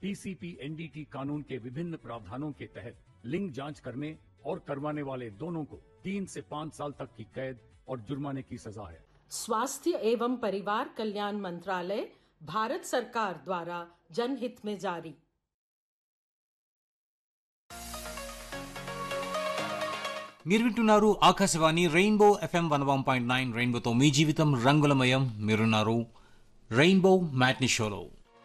PCP NDT कानून के विभिन्न प्रावधानों के तहत लिंग जांच करने और करवाने वाले दोनों को तीन से पाँच साल तक की कैद और जुर्माने की सजा है स्वास्थ्य एवं परिवार कल्याण मंत्रालय भारत सरकार द्वारा जनहित में जारी మీరు వింటున్నారు Akashvani Rainbow FM one one point nine రెయిన్బోతో మీ జీవితం రంగులమయం మీరున్నారు రెయిన్బో మ్యాట్ని షోలో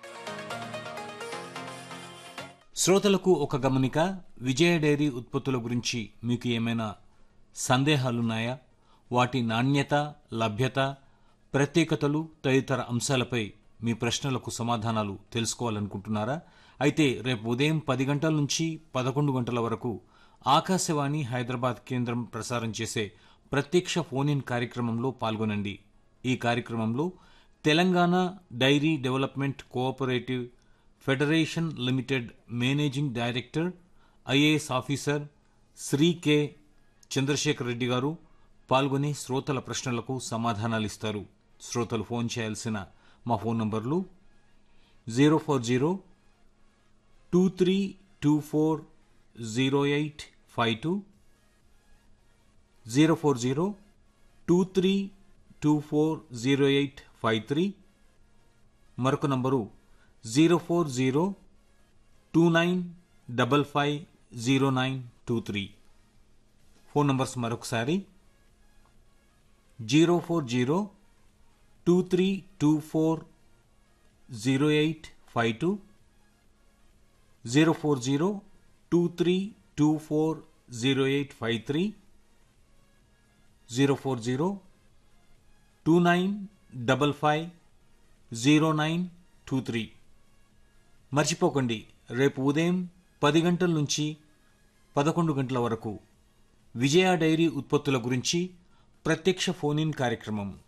శ్రోతలకు ఒక గమనిక విజయ డైరీ ఉత్పత్తుల గురించి మీకు ఏమైనా సందేహాలున్నాయా వాటి నాణ్యత లభ్యత ప్రత్యేకతలు తదితర అంశాలపై మీ ప్రశ్నలకు సమాధానాలు తెలుసుకోవాలనుకుంటున్నారా అయితే రేపు ఉదయం పది గంటల నుంచి పదకొండు గంటల వరకు ఆకాశవాణి హైదరాబాద్ కేంద్రం ప్రసారం చేసే ప్రత్యక్ష ఫోన్ ఇన్ కార్యక్రమంలో పాల్గొనండి ఈ కార్యక్రమంలో Telangana dairy development cooperative federation limited managing director IAS officer Shri K Chandrashekar Reddy గారు పాల్గొని శ్రోతల ప్రశ్నలకు సమాధానాలు ఇస్తారు శ్రోతలు ఫోన్ చేయాల్సిన మా ఫోన్ నంబర్లు zero four zero two three two four zero eight five two zero four zero two three two four zero eight five three మరొక number zero four zero two nine double five zero nine two three phone numbers మరొకసారి zero four zero two three two four zero eight five two zero four zero two three two four zero eight five three zero four zero two nine double five zero nine two three మర్చిపోకండి రేపు ఉదయం పది గంటల నుంచి పదకొండు గంటల వరకు విజయ dairy ఉత్పత్తుల గురించి ప్రత్యక్ష ఫోన్ ఇన్ కార్యక్రమం